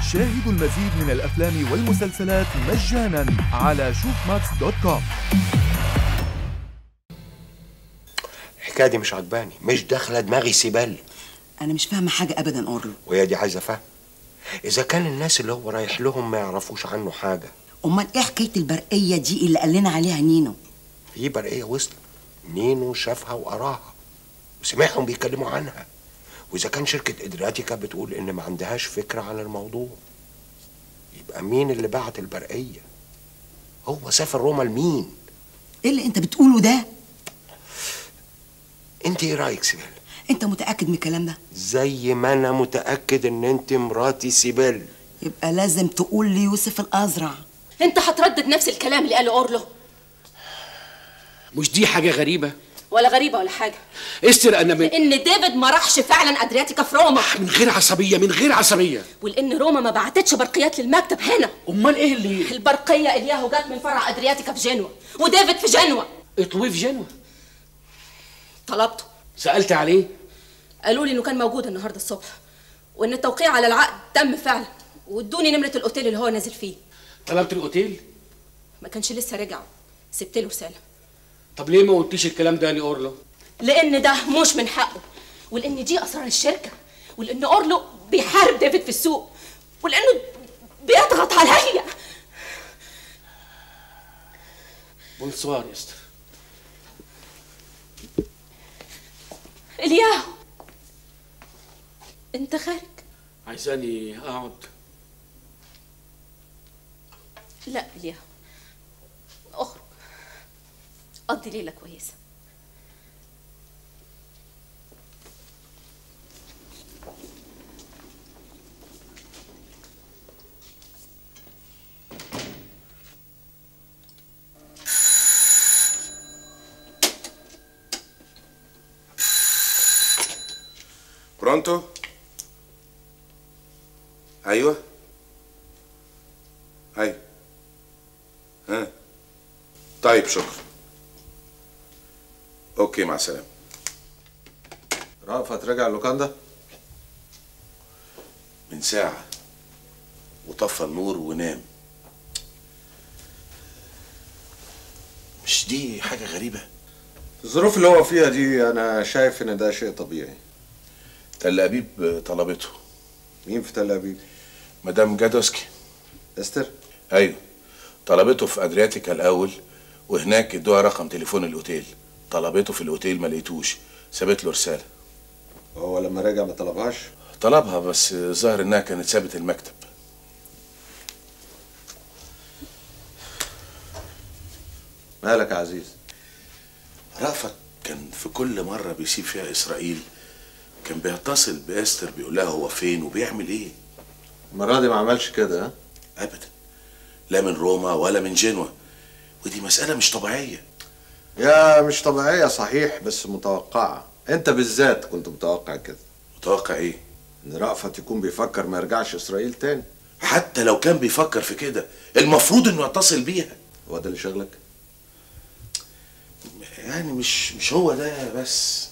شاهدوا المزيد من الأفلام والمسلسلات مجانا على شوفماكس دوت كوم الحكايه دي مش عجباني مش داخله دماغي سيبال انا مش فاهمه حاجه ابدا اورلو وهي دي عايزه فهم اذا كان الناس اللي هو رايح لهم ما يعرفوش عنه حاجه امال ايه حكايه البرقيه دي اللي قال لنا عليها نينو في برقيه وصلت نينو شافها وقراها وسمعهم بيتكلموا عنها واذا كان شركه ادرياتيكا بتقول ان ما عندهاش فكره عن الموضوع يبقى مين اللي بعت البرقيه هو سافر روما لمين ايه اللي انت بتقوله ده انت ايه رايك سيبال انت متاكد من الكلام ده زي ما انا متاكد ان انت مراتي سيبال يبقى لازم تقول ليوسف الازرع انت هتردد نفس الكلام اللي قاله اورلو مش دي حاجة غريبة ولا غريبه ولا حاجه استر أنا من لان ديفيد ما راحش فعلا ادرياتيكا في روما من غير عصبية من غير عصبية ولان روما ما بعتتش برقيات للمكتب هنا أمال إيه اللي البرقيه الياهو جت من فرع ادرياتيكا في جنوة وديفيد في جنوة اطوي في جنوة طلبته سألت عليه قالوا لي انه كان موجود النهارده الصبح وان التوقيع على العقد تم فعلا وادوني نمره الاوتيل اللي هو نازل فيه طلبت الأوتيل ما كانش لسه رجع سبت له رساله طب ليه ما قلتيش الكلام ده لأورلو لان ده مش من حقه ولان دي اسرار الشركه ولان اورلو بيحارب ديفيد في السوق ولانه بيضغط عليا بونسوار يا استر الياهو انت خارج عايزاني أقعد لا الياهو اخرج قضي ليله كويسه برونتو ايوه ايوه ها طيب شكرا اوكي مع السلامه رأفت رجع اللوكاندا من ساعه وطفى النور ونام مش دي حاجه غريبه الظروف اللي هو فيها دي انا شايف ان ده شيء طبيعي تل ابيب طلبته مين في تل ابيب مدام جادوسكي استر ايوه طلبته في ادرياتيكا الاول وهناك ادوها رقم تليفون الاوتيل طلبته في الاوتيل ما لقيتوش سابت له رساله هو لما رجع ما طلبهاش طلبها بس ظهر انها كانت سابت المكتب مالك يا عزيز رأفت كان في كل مرة بيسيب فيها إسرائيل كان بيتصل بإستر بيقول لها هو فين وبيعمل إيه المرة دي ما عملش كده ها أبدا لا من روما ولا من جنوة ودي مسألة مش طبيعية يا مش طبيعية صحيح بس متوقعة انت بالذات كنت متوقع كده متوقع إيه ان رأفت يكون بيفكر ما يرجعش اسرائيل تاني حتى لو كان بيفكر في كده المفروض إنه يتصل بيها هو ده اللي شغلك يعني مش مش هو ده بس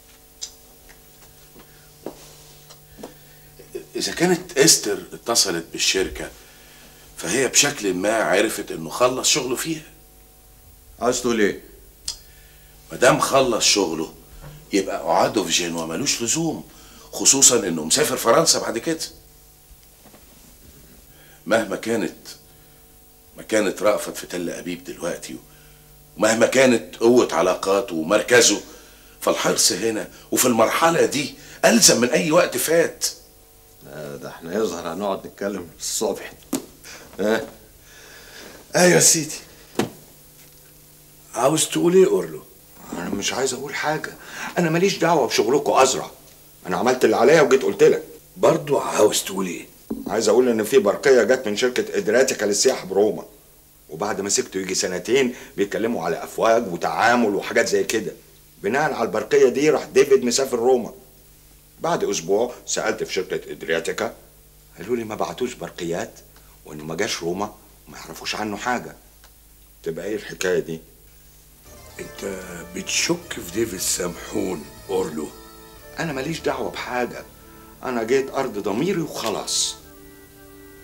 إذا كانت إستر اتصلت بالشركة فهي بشكل ما عرفت إنه خلص شغله فيها عايز تقول ايه ما دام خلص شغله يبقى قعده في جنوة ملوش لزوم خصوصا انه مسافر فرنسا بعد كده مهما كانت مكانة رأفت في تل أبيب دلوقتي ومهما كانت قوة علاقاته ومركزه فالحرص هنا وفي المرحلة دي ألزم من أي وقت فات آه، ده احنا يظهر هنقعد نتكلم الصبح ها أيوة يا سيدي عاوز تقول ايه اورلو انا مش عايز اقول حاجه انا ماليش دعوه بشغلكم ازرع انا عملت اللي عليا وجيت قلت لك برضو عاوز تقول ايه عايز اقول ان في برقيه جت من شركه ادرياتيكا للسياحه بروما وبعد ما سكتوا يجي سنتين بيتكلموا على افواج وتعامل وحاجات زي كده بناء على البرقيه دي راح ديفيد مسافر روما بعد اسبوع سالت في شركه ادرياتيكا قالوا لي ما بعتوش برقيات وانه ما جاش روما وما يعرفوش عنه حاجه تبقى ايه الحكايه دي انت بتشك في ديفيد سامحون اورلو انا ماليش دعوه بحاجه انا جيت ارض ضميري وخلاص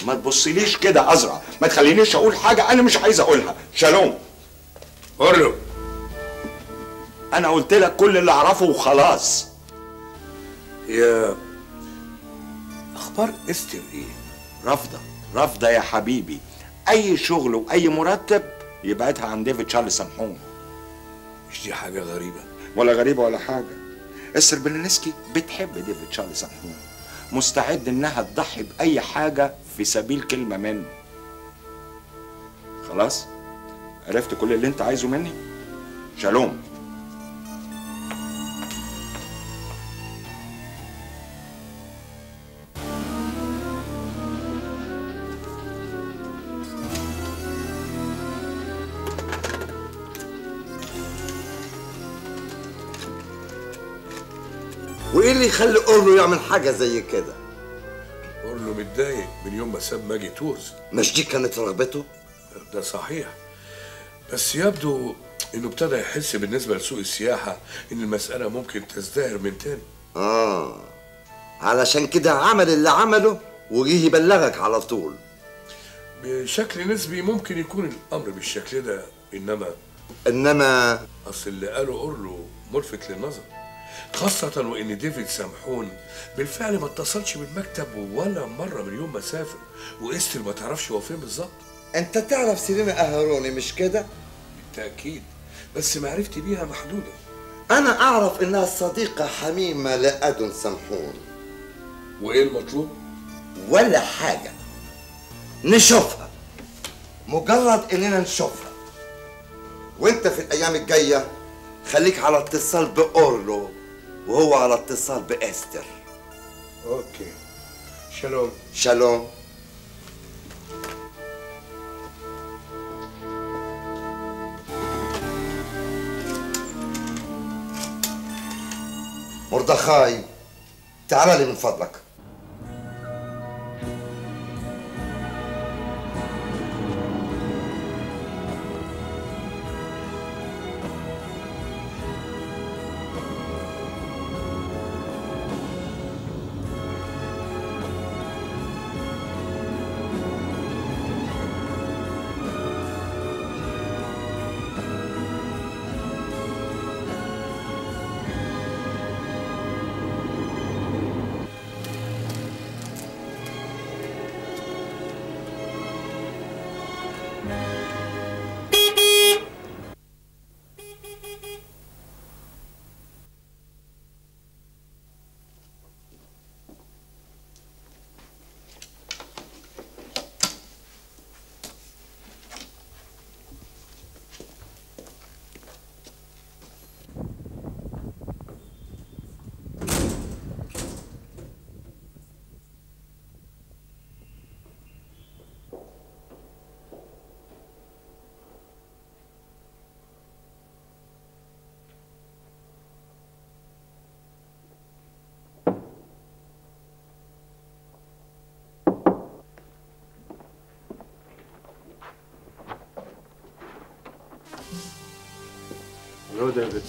ما تبصليش كده ازرع ما تخلينيش اقول حاجه انا مش عايز اقولها شالوم اورلو انا قلت لك كل اللي اعرفه وخلاص يا اخبار استر ايه رافضه رافضه يا حبيبي اي شغل واي مرتب يبعتها عن ديفيد شارلز سامحون مش دي حاجه غريبه ولا غريبه ولا حاجه استر بلينسكي بتحب ديفيد شارلز سامحون مستعد انها تضحي باي حاجه في سبيل كلمه منه خلاص عرفت كل اللي انت عايزه مني شالوم وايه اللي يخلي اورلو يعمل حاجه زي كده اورلو متضايق من يوم ما ساب ماجي تورز مش دي كانت رغبته ده صحيح بس يبدو انه ابتدى يحس بالنسبه لسوق السياحه ان المساله ممكن تزدهر من تاني اه علشان كده عمل اللي عمله وجيه يبلغك على طول بشكل نسبي ممكن يكون الامر بالشكل ده انما انما اصل اللي قاله اورلو ملفت للنظر خاصة وإن ديفيد سامحون بالفعل ما اتصلش بالمكتب ولا مرة من يوم ما سافر وإستر ما تعرفش هو فين بالظبط انت تعرف سيرينا اهروني مش كده بالتأكيد بس معرفتي بيها محدودة انا اعرف انها صديقة حميمة لأدون سامحون وإيه المطلوب؟ ولا حاجة نشوفها مجرد اننا نشوفها وانت في الايام الجاية خليك على اتصال بأورلو وهو على اتصال بإستر أوكي شالوم شالوم مردخاي تعال لي من فضلك الو ديفيد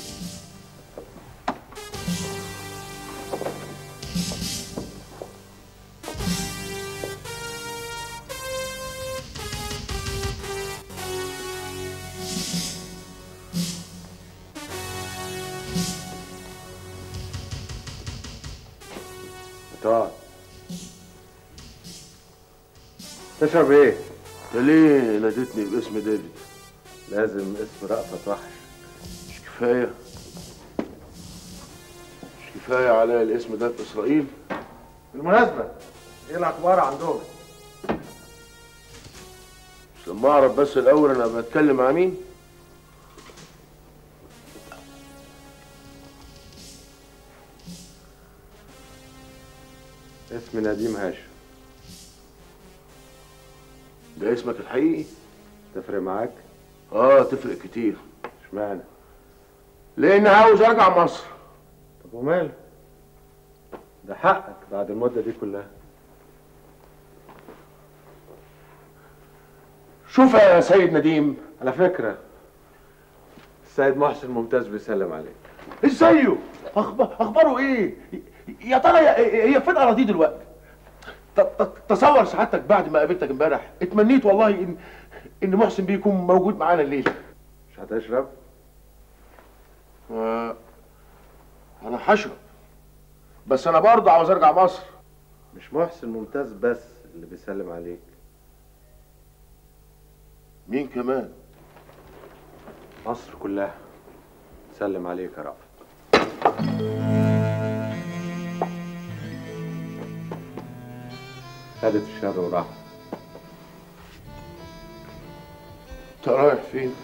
تعال تشرب ايه؟ انت ليه ناديتني باسم ديفيد؟ لازم اسم رأفت وحش مش كفايه مش كفايه عليا الاسم ده في اسرائيل بالمناسبة ايه الأخبار عندهم؟ مش لما اعرف بس الاول انا بتكلم مع مين اسمي نديم هاشم ده اسمك الحقيقي تفرق معاك؟ اه تفرق كتير اشمعنى؟ لان عاوز ارجع مصر طب وماله؟ ده حقك بعد المدة دي كلها شوف يا سيد نديم على فكرة السيد محسن ممتاز بيسلم عليك ازايه اخبار اخباره ايه يا ترى هي هي فين اراضيه دلوقتي ت- ت- تصور سعادتك بعد ما قابلتك امبارح اتمنيت والله ان ان محسن بيه يكون موجود معانا الليله مش هتشرب آه، انا هشرب بس انا برضه عاوز ارجع مصر مش محسن ممتاز بس اللي بيسلم عليك مين كمان مصر كلها سلم عليك يا رأفت خدت الشر وراحت انت رايح فين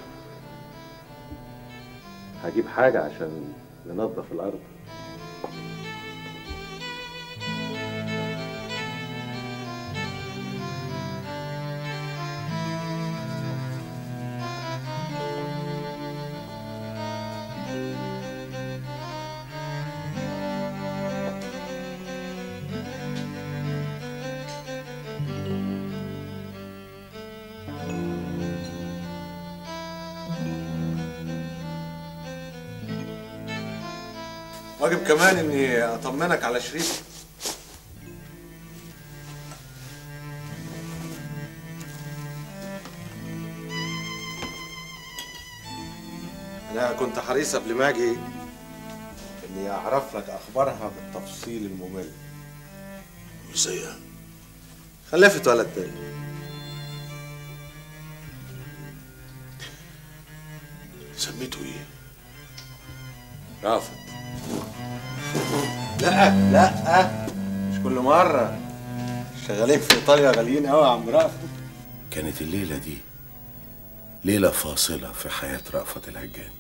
هجيب حاجة عشان ننظف الأرض واجب كمان اني اطمنك على شريف انا كنت حريص قبل ما اجي اني اعرف لك اخبارها بالتفصيل الممل ازاي خلفت ولد تاني سميته ايه رافض لا لا مش كل مرة شغالين في ايطاليا غاليين قوي يا عم رافض كانت الليلة دي ليلة فاصلة في حياة رأفت الهجان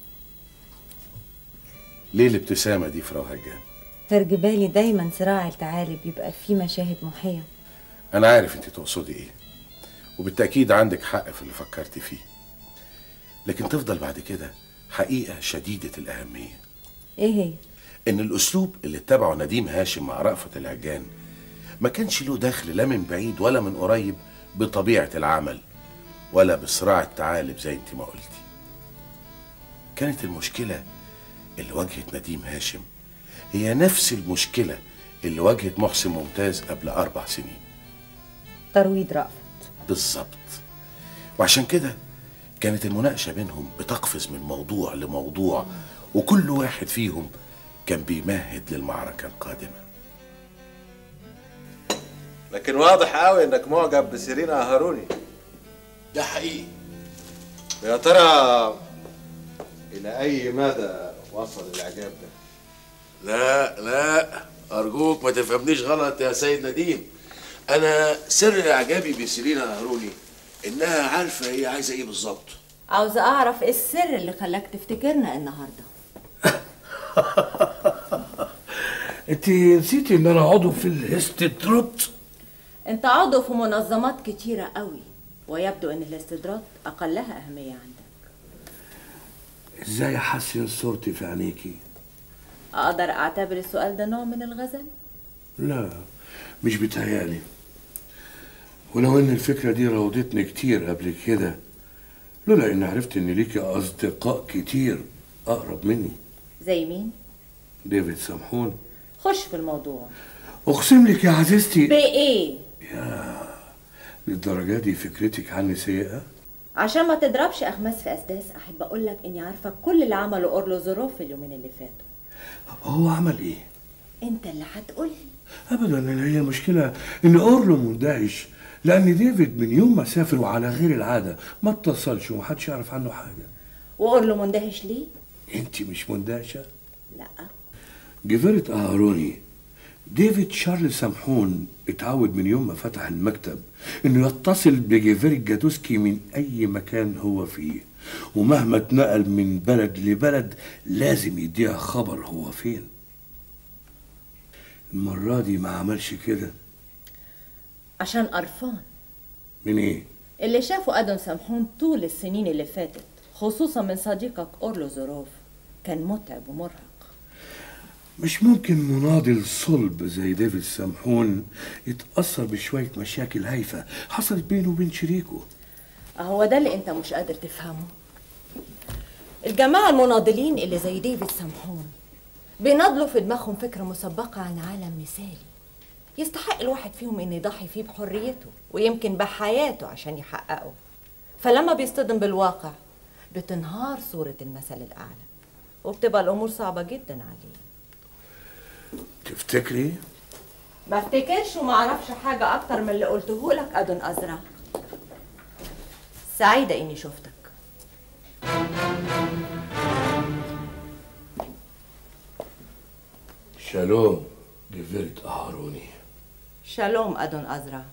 ليه الابتسامة دي في هجان فرج بالي دايما صراع التعالي بيبقى فيه مشاهد محية أنا عارف أنت تقصدي إيه وبالتأكيد عندك حق في اللي فكرت فيه لكن تفضل بعد كده حقيقة شديدة الأهمية ايه هي؟ إن الأسلوب اللي اتبعه نديم هاشم مع رأفت الهجان ما كانش له دخل لا من بعيد ولا من قريب بطبيعة العمل ولا بصراع التعالب زي انت ما قلتي كانت المشكلة اللي واجهت نديم هاشم هي نفس المشكلة اللي واجهت محسن ممتاز قبل أربع سنين ترويض رأفت بالظبط وعشان كده كانت المناقشة بينهم بتقفز من موضوع لموضوع وكل واحد فيهم كان بيمهد للمعركة القادمة لكن واضح قوي انك معجب بسيرينا هاروني ده حقيقي يا ترى الى اي مدى وصل الاعجاب ده لا لا أرجوك ما تفهمنيش غلط يا سيد نديم أنا سر إعجابي بسيرينا هاروني إنها عارفة هي عايزة إيه بالظبط عاوزة أعرف إيه السر اللي خلاك تفتكرنا النهاردة انت نسيتي ان انا عضو في الاستدروت أنت عضو في منظمات كتيرة قوي ويبدو إن الاستدراك أقلها أهمية عندك ازاي احسن صورتي في عينيكي أقدر أعتبر السؤال ده نوع من الغزل؟ لا مش بتهيالي ولو ان الفكرة دي راودتني كتير قبل كده لولا ان عرفت ان ليكي اصدقاء كتير اقرب مني زي مين؟ ديفيد سامحون خش في الموضوع اقسم لك يا عزيزتي بإيه؟ للدرجة دي فكرتك عني سيئة عشان ما تضربش أخماس في أسداس أحب أقول لك إني عارفة كل اللي عمله أورلو ظروف في اليومين اللي فاتوا هو عمل ايه أنت اللي هتقولي ابدا إن هي المشكلة ان اورلو مندهش لان ديفيد من يوم ما سافر وعلى غير العادة ما اتصلش ومحدش يعرف عنه حاجة وأورلو مندهش ليه؟ انت مش مندهشة لا جفرت اهروني ديفيد شارل سامحون اتعود من يوم ما فتح المكتب انه يتصل بجيفيري جادوسكي من اي مكان هو فيه ومهما اتنقل من بلد لبلد لازم يديها خبر هو فين المرة دي ما عملش كده عشان قرفان من ايه اللي شافه أدم سامحون طول السنين اللي فاتت خصوصا من صديقك أورلو ظروف كان متعب ومرهق مش ممكن مناضل صلب زي ديفيد سامحون يتأثر بشوية مشاكل هايفة حصلت بينه وبين شريكه هو ده اللي انت مش قادر تفهمه الجماعة المناضلين اللي زي ديفيد سامحون بيناضلوا في دماغهم فكرة مسبقة عن عالم مثالي يستحق الواحد فيهم إنه يضحي فيه بحريته ويمكن بحياته عشان يحققه فلما بيصطدم بالواقع بتنهار صورة المثل الأعلى وبتبقى الأمور صعبة جدا عليه تفتكري ما افتكرش وما اعرفش حاجة أكتر من اللي قلته لك أدون أزرع سعيدة إني شفتك شالوم جفرت أهاروني شالوم أدون أزرع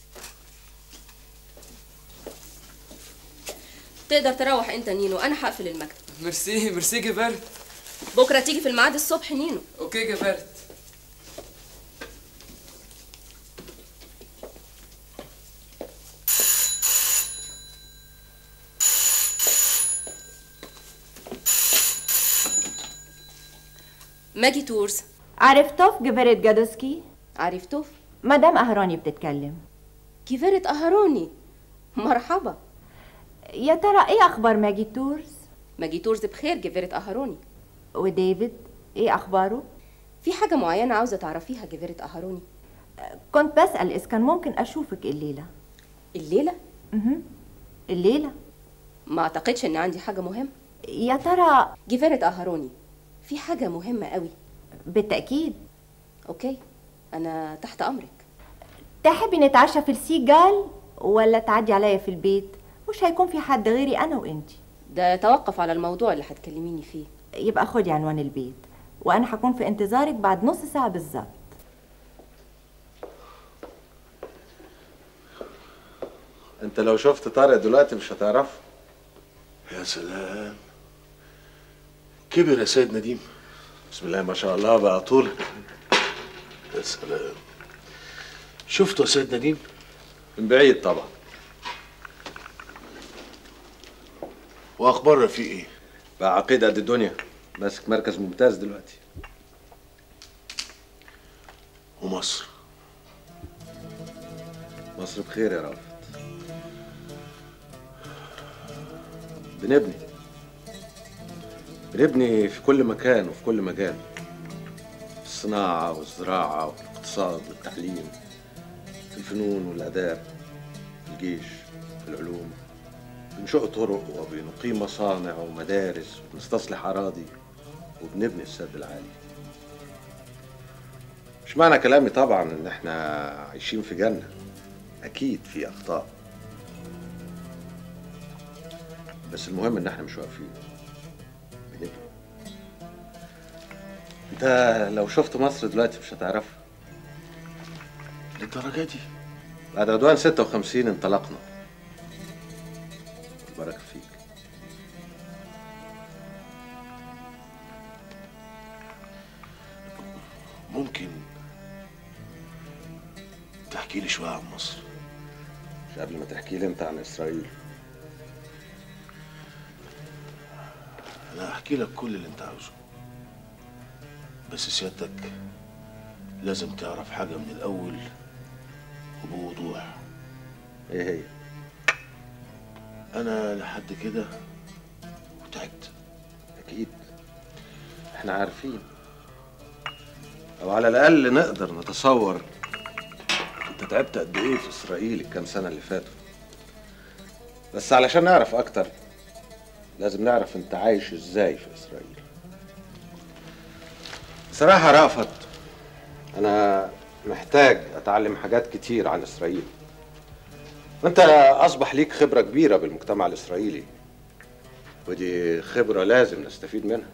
تقدر تروح انت نينو انا هقفل المكتب ميرسي ميرسي جيفرت بكره تيجي في الميعاد الصبح نينو اوكي جيفرت ماجي تورز عرفتوف جفرت جادوسكي عرفتوف مدام أهراني بتتكلم كيفرت أهروني مرحبا يا ترى إيه أخبار ماجي تورز ماجي تورز بخير جفرت أهروني وديفيد إيه أخباره في حاجة معينة عاوزة تعرفيها جفرت أهروني كنت بسأل إذا كان ممكن أشوفك الليلة الليلة مهم. الليلة ما أعتقدش إن عندي حاجة مهمة يا ترى جفرت أهروني في حاجة مهمة قوي بالتأكيد أوكي أنا تحت أمرك تحبي نتعشى في السيجال ولا تعدي عليا في البيت مش هيكون في حد غيري أنا وإنتي ده يتوقف على الموضوع اللي هتكلميني فيه يبقى خدي عنوان البيت وأنا هكون في انتظارك بعد نص ساعة بالظبط انت لو شفت طارق دلوقتي مش هتعرفه يا سلام كبر يا سيد نديم بسم الله ما شاء الله بقى طول يا سلام شفته يا سيد نديم من بعيد طبعا واخبار رفيق ايه بقى عقيد قد الدنيا ماسك مركز ممتاز دلوقتي ومصر مصر بخير يا رافت بنبني بنبني في كل مكان وفي كل مجال في الصناعة والزراعة والاقتصاد والتعليم في الفنون والآداب في الجيش في العلوم بنشق طرق وبنقيم مصانع ومدارس وبنستصلح أراضي وبنبني السد العالي مش معنى كلامي طبعا ان احنا عايشين في جنة اكيد في اخطاء بس المهم ان احنا مش واقفين بنبني انت لو شفت مصر دلوقتي مش هتعرفها للدرجة دي بعد عدوان 56 انطلقنا بركة فيك ممكن تحكي لي شوية عن مصر مش قبل ما تحكي لي انت عن اسرائيل انا هحكي لك كل اللي انت عاوزه بس سيادتك لازم تعرف حاجة من الأول وبوضوح ايه هي أنا لحد كده وتعبت اكيد احنا عارفين او على الاقل نقدر نتصور انت تعبت قد ايه في اسرائيل الكام سنه اللي فاتوا بس علشان نعرف اكتر لازم نعرف انت عايش ازاي في اسرائيل بصراحه رأفت انا محتاج اتعلم حاجات كتير عن اسرائيل وانت اصبح ليك خبره كبيره بالمجتمع الاسرائيلي ودي خبره لازم نستفيد منها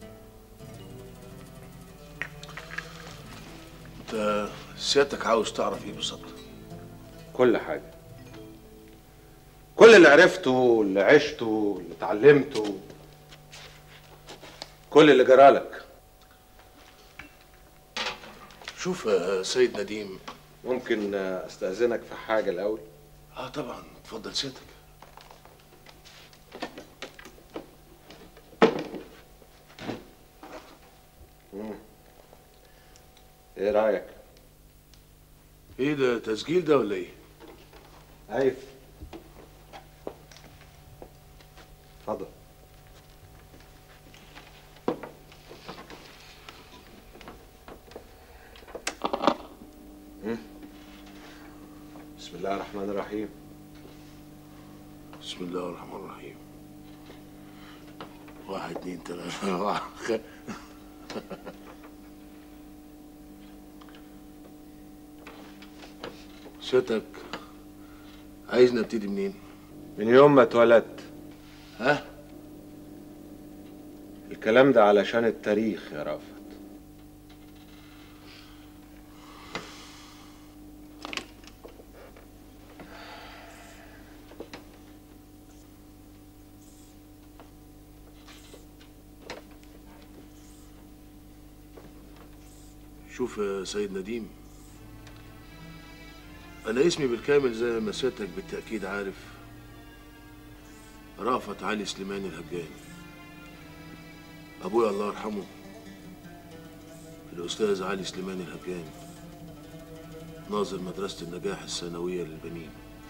انت سيادتك عاوز تعرف ايه بالظبط كل حاجة كل اللي عرفته واللي عشته واللي اتعلمته كل اللي جرالك شوف يا سيد نديم ممكن استأذنك في حاجة الأول اه طبعا اتفضل سيادتك مم. ايه رأيك؟ ايه ده تسجيل ده ولا ايه ايوه اتفضل مم. بسم الله الرحمن الرحيم بسم الله الرحمن الرحيم واحد اتنين تلاتة أربعة خ- ستك عايزنا نبتدي منين؟ من يوم ما اتولدت ها؟ الكلام ده علشان التاريخ يا رافت شوف يا سيد نديم أنا اسمي بالكامل زي ما سيادتك بالتأكيد عارف رأفت علي سليمان الهجاني أبويا الله يرحمه الأستاذ علي سليمان الهجاني ناظر مدرسة النجاح الثانوية للبنين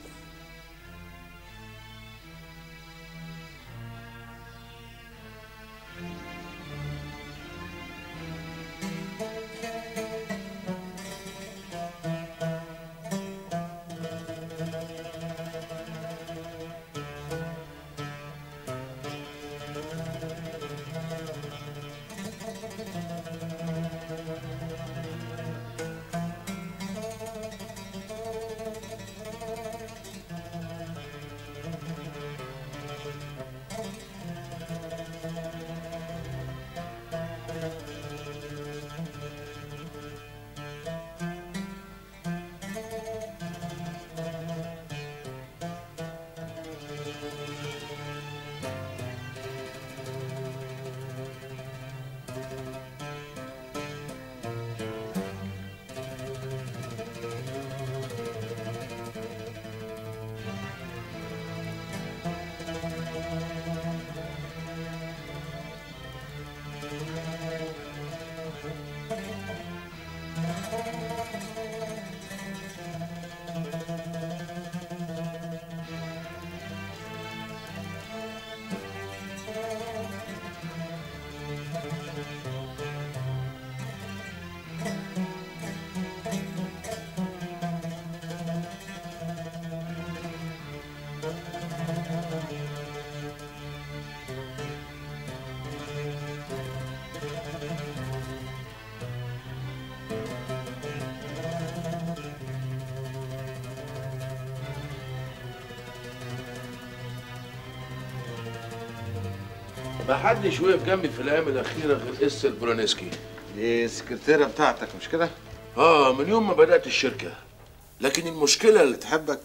ما حدش وقف جنبي في الايام الاخيره غير استر برونسكي دي السكرتيرة بتاعتك مش كده؟ اه من يوم ما بدات الشركه لكن المشكله اللي تحبك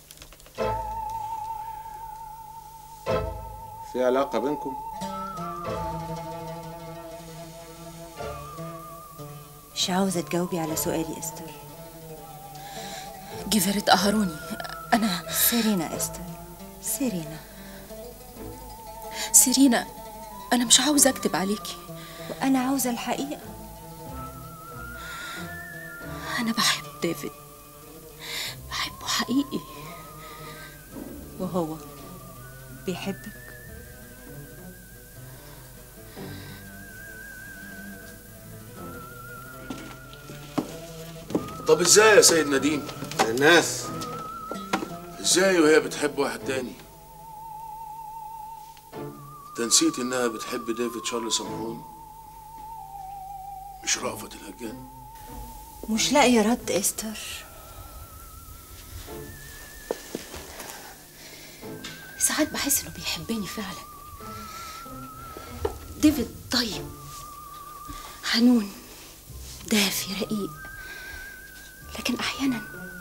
في علاقة بينكم؟ مش عاوزة تجاوبي على سؤالي استر جيفرت أهروني أنا سيرينا استر سيرينا سيرينا أنا مش عاوزة أكتب عليكي وأنا عاوزة الحقيقة أنا بحب ديفيد بحبه حقيقي وهو بيحبك طب ازاي يا سيد نديم الناس ازاي وهي بتحب واحد تاني انت نسيت انها بتحب ديفيد شارل سمحون مش رأفت الهجان مش لاقية رد استر ساعات بحس إنه بيحبني فعلا ديفيد طيب حنون دافي رقيق لكن أحيانا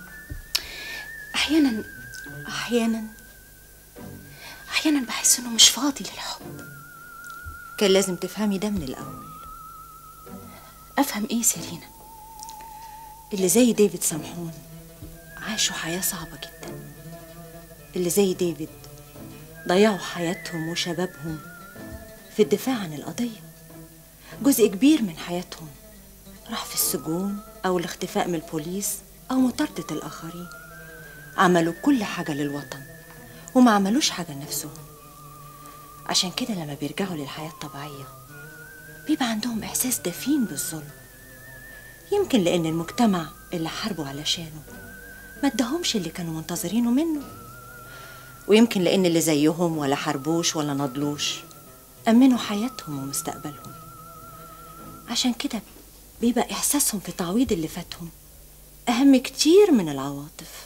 أحيانا أحيانا أحيانا بحس إنه مش فاضي للحب كان لازم تفهمي ده من الأول أفهم إيه سيرينا اللي زي ديفيد سمحون عاشوا حياة صعبة جدا اللي زي ديفيد ضيعوا حياتهم وشبابهم في الدفاع عن القضية جزء كبير من حياتهم راح في السجون أو الاختفاء من البوليس أو مطاردة الآخرين عملوا كل حاجة للوطن وما عملوش حاجة لنفسهم عشان كده لما بيرجعوا للحياة الطبيعية بيبقى عندهم إحساس دفين بالظلم يمكن لأن المجتمع اللي حاربوا علشانه ما ادهمش اللي كانوا منتظرينه منه ويمكن لأن اللي زيهم ولا حاربوش ولا نضلوش أمنوا حياتهم ومستقبلهم عشان كده بيبقى إحساسهم في تعويض اللي فاتهم أهم كتير من العواطف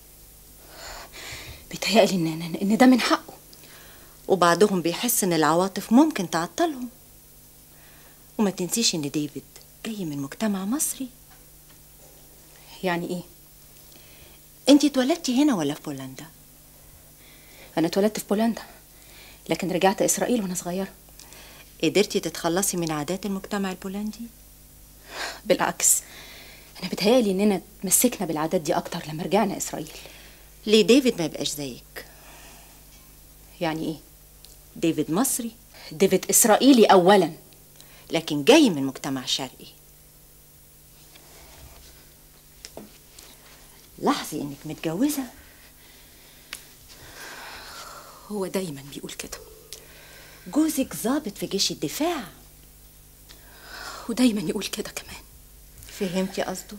بيتهيألي إن, إن- إن ده من حقه وبعضهم بيحس إن العواطف ممكن تعطلهم وما تنسيش إن ديفيد جاي من مجتمع مصري يعني إيه؟ انتي اتولدتي هنا ولا في بولندا؟ أنا اتولدت في بولندا لكن رجعت إسرائيل وأنا صغيرة قدرتي تتخلصي من عادات المجتمع البولندي؟ بالعكس أنا بيتهيألي إننا اتمسكنا بالعادات دي أكتر لما رجعنا إسرائيل ليه ديفيد ما يبقاش زيك؟ يعني إيه؟ ديفيد مصري ديفيد إسرائيلي أولا لكن جاي من مجتمع شرقي لاحظي انك متجوزة هو دايما بيقول كده جوزك ضابط في جيش الدفاع ودايما يقول كده كمان فهمتي قصده؟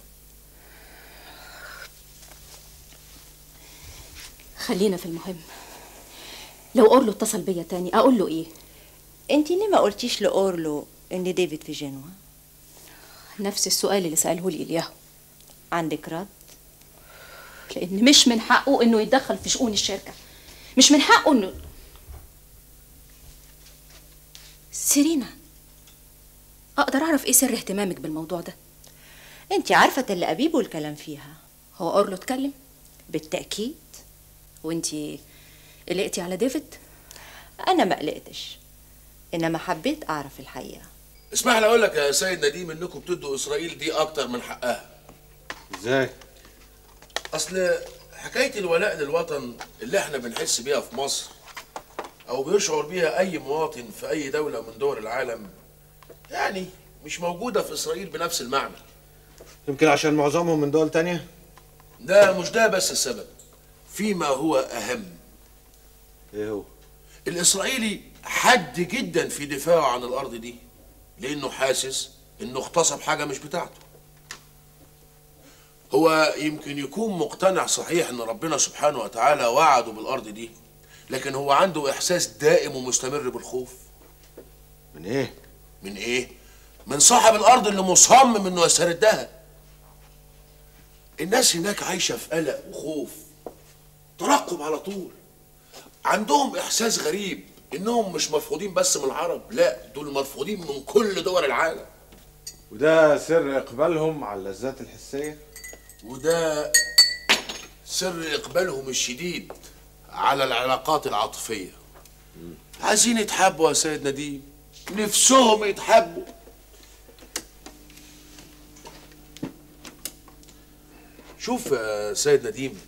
خلينا في المهم لو أورلو اتصل بيا تاني أقول له إيه؟ انتي ليه ما قلتيش لأورلو ان ديفيد في جنوة؟ نفس السؤال اللي سأله لي إلياهو عندك رد؟ لأن مش من حقه إنه يتدخل في شؤون الشركة مش من حقه إنه سيرينا أقدر أعرف إيه سر اهتمامك بالموضوع ده؟ انتي عارفة تل أبيب والكلام فيها هو أورلو اتكلم؟ بالتأكيد وانتي قلقتي على ديفيد؟ أنا ما قلقتش إنما حبيت أعرف الحقيقة اسمح لي اقول لك يا سيد نديم انكم بتدوا اسرائيل دي اكتر من حقها ازاي؟ اصل حكايه الولاء للوطن اللي احنا بنحس بيها في مصر او بيشعر بيها اي مواطن في اي دوله من دول العالم يعني مش موجوده في اسرائيل بنفس المعنى يمكن عشان معظمهم من دول تانية ده مش ده بس السبب فيما هو اهم ايه هو؟ الاسرائيلي حد جدا في دفاعه عن الارض دي لانه حاسس انه اغتصب حاجه مش بتاعته هو يمكن يكون مقتنع صحيح ان ربنا سبحانه وتعالى وعده بالارض دي لكن هو عنده احساس دائم ومستمر بالخوف من ايه؟ من ايه من صاحب الارض اللي مصمم انه يستردها الناس هناك عايشه في قلق وخوف ترقب على طول عندهم احساس غريب انهم مش مرفوضين بس من العرب لا دول مرفوضين من كل دول العالم وده سر اقبالهم على اللذات الحسية؟ وده سر اقبالهم الشديد على العلاقات العاطفيه عايزين يتحبوا يا سيد نديم نفسهم يتحبوا شوف يا سيد نديم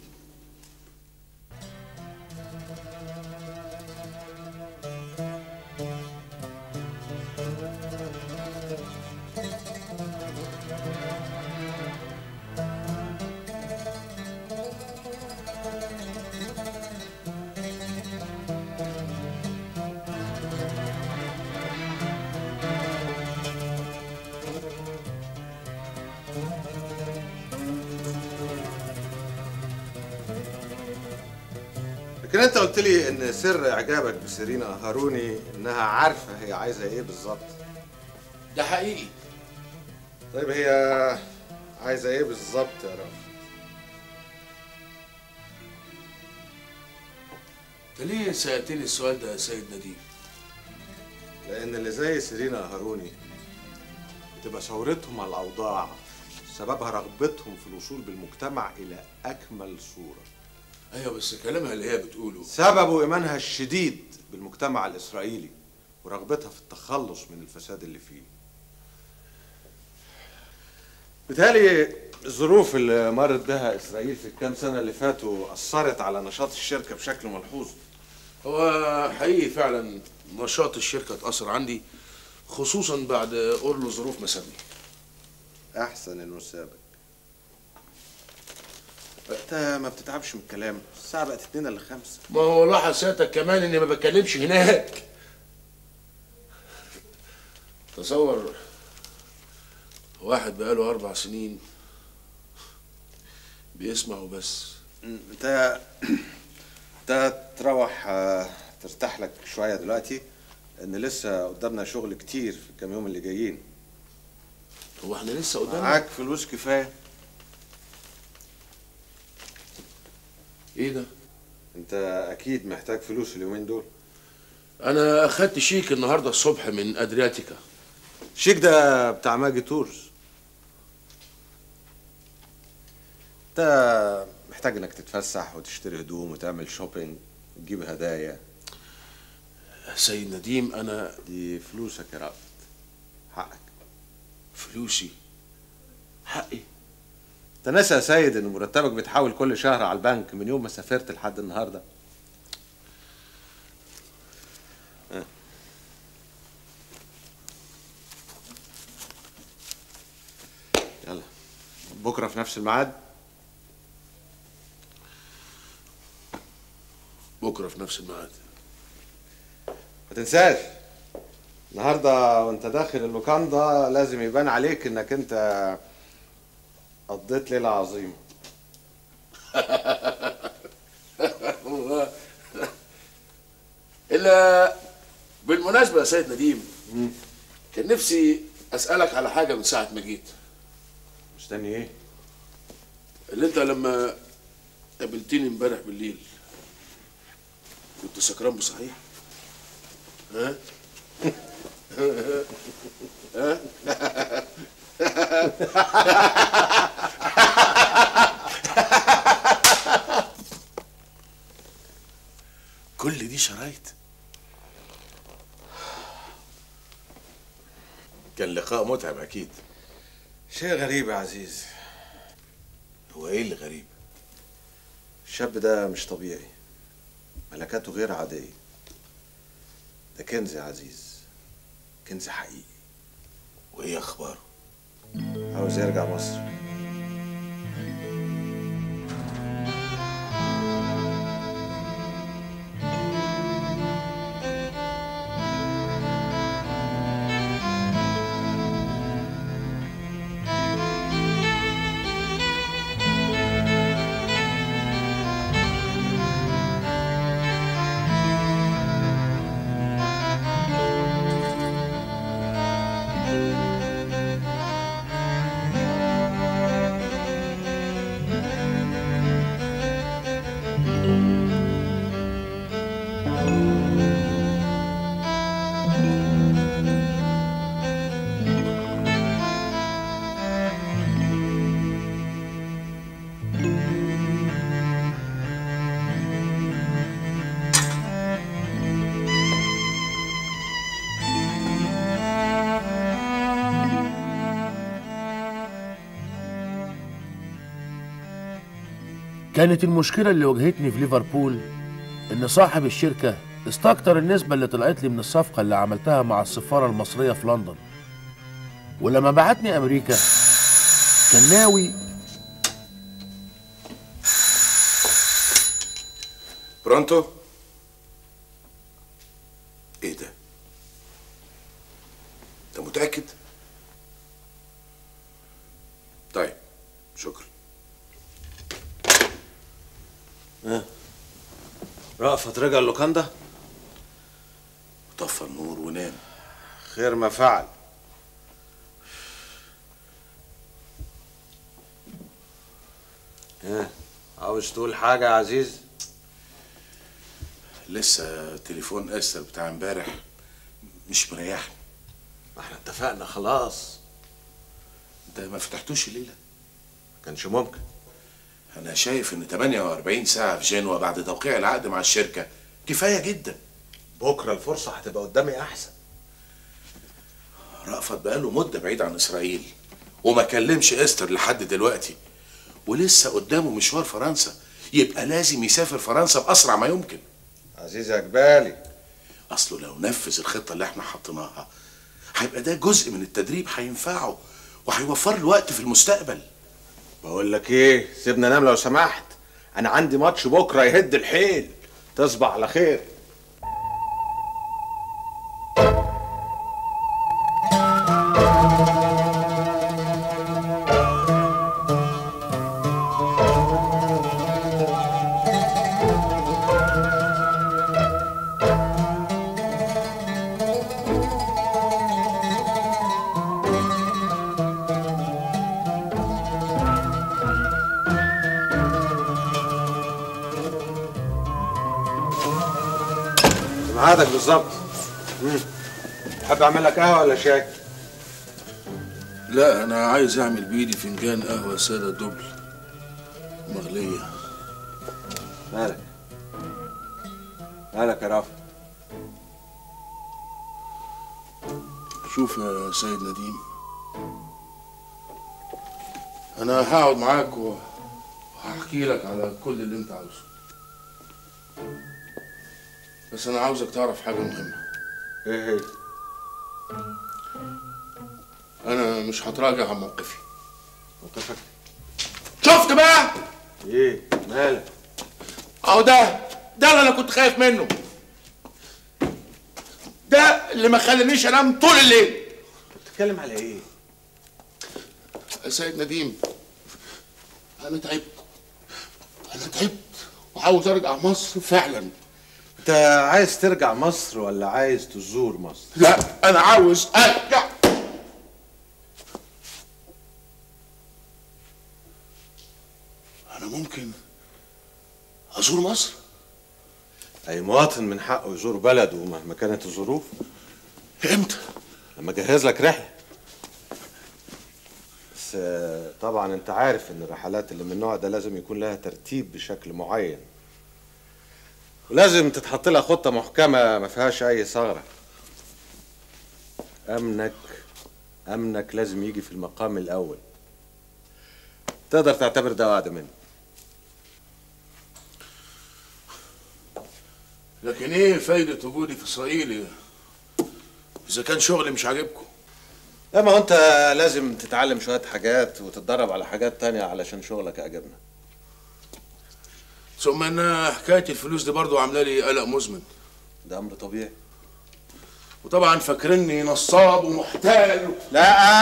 لكن انت قلت لي ان سر اعجابك بسيرينا هاروني انها عارفه هي عايزه ايه بالظبط ده حقيقي طيب هي عايزه ايه بالظبط يا رافع انت ليه سالتني السؤال ده يا سيد نديم لان اللي زي سيرينا هاروني بتبقى ثورتهم على الاوضاع سببها رغبتهم في الوصول بالمجتمع الى اكمل صوره ايوه بس كلامها اللي هي بتقوله سببه ايمانها الشديد بالمجتمع الاسرائيلي ورغبتها في التخلص من الفساد اللي فيه بالتالي الظروف اللي مرت بها اسرائيل في الكام سنه اللي فاتوا اثرت على نشاط الشركه بشكل ملحوظ هو حقيقي فعلا نشاط الشركه اتاثر عندي خصوصا بعد اورلو ظروف ما سابني احسن انه سابك انت ما بتتعبش من الكلام الساعه بقت اتنين الا خمسة ما هو لاحظ سيادتك كمان اني ما بتكلمش هناك تصور واحد بقاله اربع سنين بيسمع وبس انت انت تروح آه، ترتاح لك شويه دلوقتي ان لسه قدامنا شغل كتير في الكام يوم اللي جايين هو احنا لسه قدامنا معاك فلوس كفايه ايه ده انت اكيد محتاج فلوس اليومين دول انا اخدت شيك النهارده الصبح من ادرياتيكا الشيك ده بتاع ماجي تورز انت محتاج انك تتفسح وتشتري هدوم وتعمل شوبينج وتجيب هدايا سيد نديم انا دي فلوسك يا رأفت حقك فلوسي حقي انت ناسي يا سيد ان مرتبك بيتحول كل شهر على البنك من يوم ما سافرت لحد النهارده اه. يلا بكره في نفس الميعاد بكره في نفس الميعاد ما تنساش النهارده وانت داخل اللوكاندا لازم يبان عليك انك انت قضيت ليله عظيمه الا بالمناسبه يا سيد نديم كان نفسي اسالك على حاجه من ساعه ما جيت مستني ايه اللي انت لما قابلتني امبارح بالليل كنت سكران بصحيح ها ها كل دي شرايط كان لقاء متعب اكيد شيء غريب يا عزيز هو ايه اللي غريب الشاب ده مش طبيعي ملكاته غير عادية ده كنز يا عزيز كنز حقيقي وايه اخباره عاوز يرجع مصر كانت المشكلة اللي واجهتني في ليفربول إن صاحب الشركة استكتر النسبة اللي طلعت لي من الصفقة اللي عملتها مع السفارة المصرية في لندن ولما بعتني أمريكا كان ناوي برونتو ايه ده انت متاكد طيب شكرا اه رأفت رجع اللوكاندا طفى النور ونام خير ما فعل اه عاوز تقول حاجة يا عزيز لسه تليفون استر بتاع امبارح مش مريحني ما احنا اتفقنا خلاص انت ما فتحتوش الليله ما كانش ممكن انا شايف ان 48 ساعه في جنوة بعد توقيع العقد مع الشركه كفايه جدا بكره الفرصه هتبقى قدامي احسن رأفت بقاله مده بعيد عن اسرائيل وما كلمش استر لحد دلوقتي ولسه قدامه مشوار فرنسا يبقى لازم يسافر فرنسا باسرع ما يمكن عزيز يا جبالي اصله لو نفذ الخطه اللي احنا حطيناها هيبقى ده جزء من التدريب هينفعه وهيوفر له وقت في المستقبل بقول لك ايه سيبنا نام لو سمحت انا عندي ماتش بكره يهد الحيل تصبح على خير ميعادك بالظبط مم. تحب اعمل لك قهوه ولا شاي لا انا عايز اعمل بايدي فنجان قهوه ساده دبل مغليه مالك مالك يا رافع شوف يا سيد نديم انا هقعد معاك وهحكي لك على كل اللي انت عاوزه بس انا عاوزك تعرف حاجه مهمه ايه هي انا مش هتراجع عن موقفي موقفك شفت بقى ايه مالك اهو ده ده اللي انا كنت خايف منه ده اللي ما خلانيش انام طول الليل بتتكلم على ايه يا سيد نديم انا تعبت انا تعبت وعاوز ارجع مصر فعلا انت عايز ترجع مصر ولا عايز تزور مصر لا انا عاوز ارجع انا ممكن ازور مصر اي مواطن من حقه يزور بلده مهما كانت الظروف امتى لما اجهز لك رحله بس آه، طبعا انت عارف ان الرحلات اللي من النوع ده لازم يكون لها ترتيب بشكل معين ولازم تتحط لها خطه محكمه ما فيهاش اي ثغره امنك امنك لازم يجي في المقام الاول تقدر تعتبر ده وعد مني لكن ايه فايدة وجودي في اسرائيل اذا كان شغلي مش عاجبكم لا ما هو انت لازم تتعلم شويه حاجات وتتدرب على حاجات تانية علشان شغلك يعجبنا ثم ان حكاية الفلوس دي برضو عاملة لي قلق مزمن ده امر طبيعي وطبعا فاكرني نصاب ومحتال لا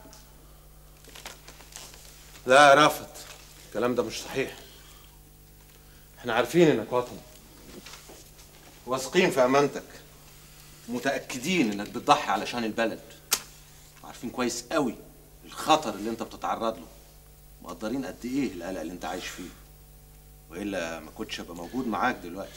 لا يا رافض الكلام ده مش صحيح احنا عارفين انك وطني واثقين في امانتك متاكدين انك بتضحي علشان البلد عارفين كويس قوي الخطر اللي انت بتتعرض له مقدرين قد ايه القلق اللي انت عايش فيه والا ما كنتش ابقى موجود معاك دلوقتي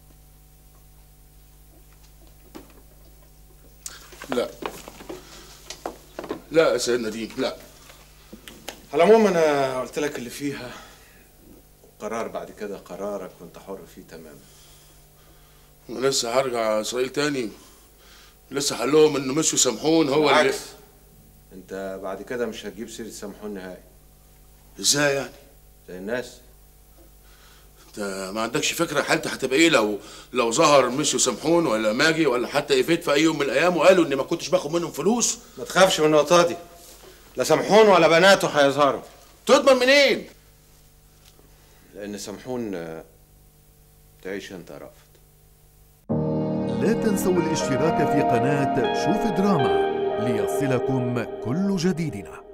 لا لا يا سيد نديم لا على العموم انا قلت لك اللي فيها قرار بعد كده قرارك وانت حر فيه تماما انا لسه هرجع اسرائيل تاني لسه هقول لهم ان مشوا سامحون هو اللي بالعكس انت بعد كده مش هتجيب سيره سامحون نهائي ازاي يعني زي الناس انت ما عندكش فكره حالتي هتبقى ايه لو لو ظهر مشوا سامحون ولا ماجي ولا حتى ايفيت في اي يوم من الايام وقالوا اني ما كنتش باخد منهم فلوس ما تخافش من النقطه دي لا سامحون ولا بناته هيظهروا تضمن منين لان سامحون آه، تعيش انت يا رافض لا تنسوا الاشتراك في قناة شوف دراما ليصلكم كل جديدنا